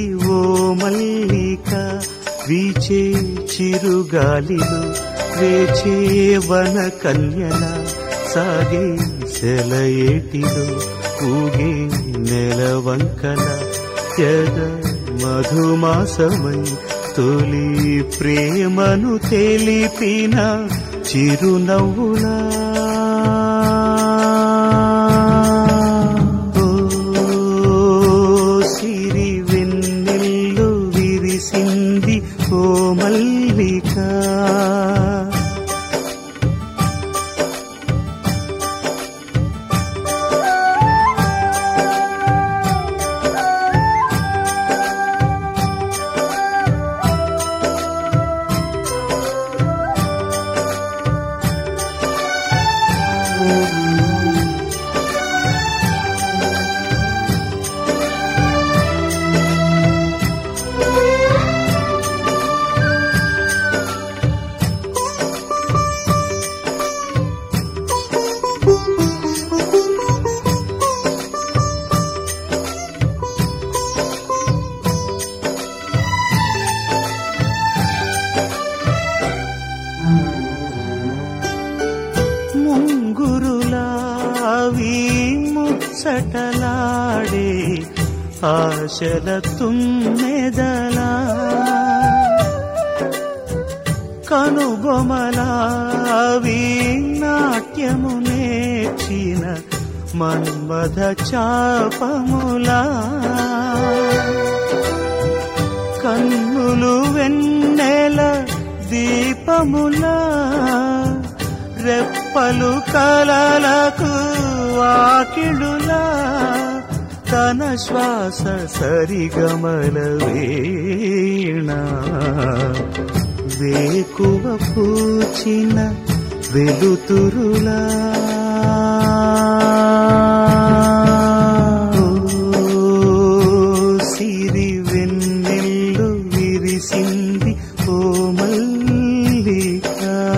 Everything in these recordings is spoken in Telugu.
ఓ మల్లిక వీచే చిరుగాలిలో వేచే వన కన్యల సాగే సెలయేటిలో ఊగే నెలవంకల జగ మధుమాసమై తొలి ప్రేమను తెలిపిన చిరునవ్వులా ఓ సిరి వెన్నెల్లు విరిసింది ఓ మల్లిక ముంగురులావి ముచ్చటలాడే ఆశల తుమ్మెదలా కనుబొమలావి నాట్యము నేర్చిన మన్మథ చాపములా కన్నులు వెన్నెల దీపములా రెప్పలు కలలకు వాకిడులా తన శ్వాస సరిగమల వీణ వేకువ పూచిన వెలుతురులా ఓ సిరి వెన్నెల్లు విరిసింది ఓ మల్లిక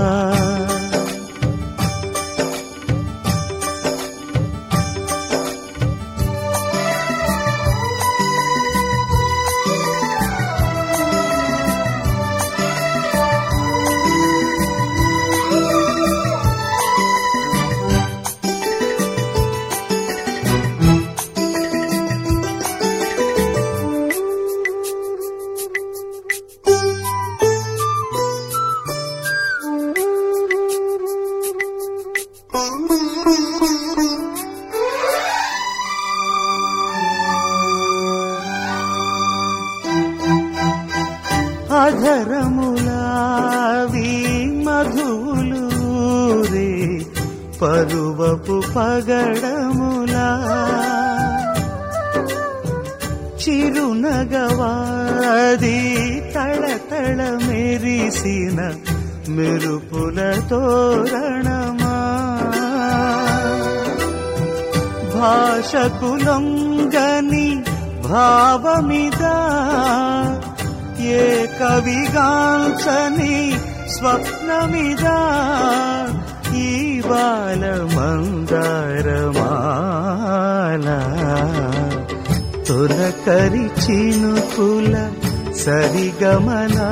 అధరములావి మధువులు రే పరువపు పగడములా చిరునగవాది తళతళ మెరిసిన మెరుపుల తోరణమా భాషకు లొంగని భావమిదా ఏ కవిగాంచని స్వప్నమిదా ఈ బాల మందారమాల తొలకరి చినుకుల సరిగమనా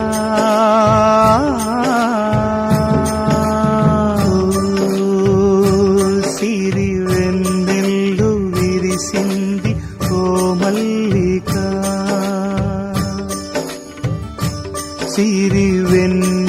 సిరి వెన్నెల్లు విరిసింది ఓ మల్లిక సిరి వెన్నె